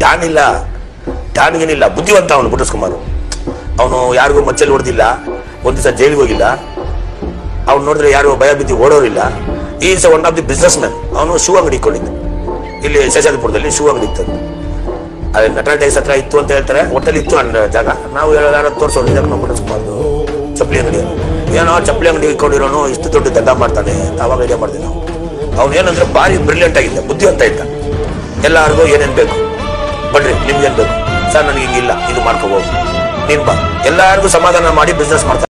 Don ಇಲ್ಲ ಡಾನ್ಗೇನಿಲ್ಲ ಬುದ್ಧಿವಂತ ಅವನು ಪುಟ್ಟಸ್ ಕುಮಾರ್ ಅವನು ಯಾರಿಗೂ ಮಚ್ಚಲ್ಲಿ ಹೊಡೆದಿಲ್ಲ ಒಂದ್ ದಿವಸ ಜೈಲಿಗೆ ಹೋಗಿಲ್ಲ ಅವ್ನು ನೋಡಿದ್ರೆ ಯಾರು ಭಯ ಬಿದ್ದು ಓಡೋರಿಲ್ಲ is one of the businessman ಅವನು ಶೂ ಅಂಗಡಿ ಇಟ್ಕೊಂಡಿದ್ದು ಇಲ್ಲಿ ಶೇಷಾದ್ರಿಪುರದಲ್ಲಿ ಶೂ ಅಂಗಡಿ ಇತ್ತು ಅದೇ ನಟರಾಜ್ ಡೈಸ್ ಹತ್ರ ಇತ್ತು ಅಂತ ಹೇಳ್ತಾರೆ ಒಟ್ಟಲ್ಲಿ ಇತ್ತು ಅನ್ನೋ ಜಾಗ ನಾವು ಯಾರು ತೋರಿಸೋದು ಇದಕ್ಕೆ ನಾವು ಕುಡಿಸ್ಕೊಂಡು ಚಪ್ಪಲಿ ಅಂಗಡಿ ಏನೋ ಚಪ್ಪಲಿ ಅಂಗಡಿ ಇಟ್ಕೊಂಡಿರೋನು ಇಷ್ಟು ದೊಡ್ಡ ದಂಡ ಮಾಡ್ತಾನೆ ಅಂತ ಅವಾಗ ಐಡಿಯಾ ಮಾಡಿದ್ವಿ ನಾವು ಅವ್ನು ಏನಂದ್ರೆ ಭಾರಿ ಬ್ರಿಲಿಯಂಟ್ ಆಗಿದ್ದ ಬುದ್ಧಿವಂತ ಇದ್ದ ಎಲ್ಲರಿಗೂ ಏನೇನ್ ಬೇಕು ಬಡ್ರಿ ನಿಮ್ಗೇನ್ ಬೇಕು ಸರ್ ನನಗೆ ಹಿಂಗಿಲ್ಲ ಇದು ಮಾಡ್ಕೋಬಹುದು ನೀನ್ ಬಾ ಎಲ್ಲರಿಗೂ ಸಮಾಧಾನ ಮಾಡಿ ಬಿಸ್ನೆಸ್ ಮಾಡ್ತಾನೆ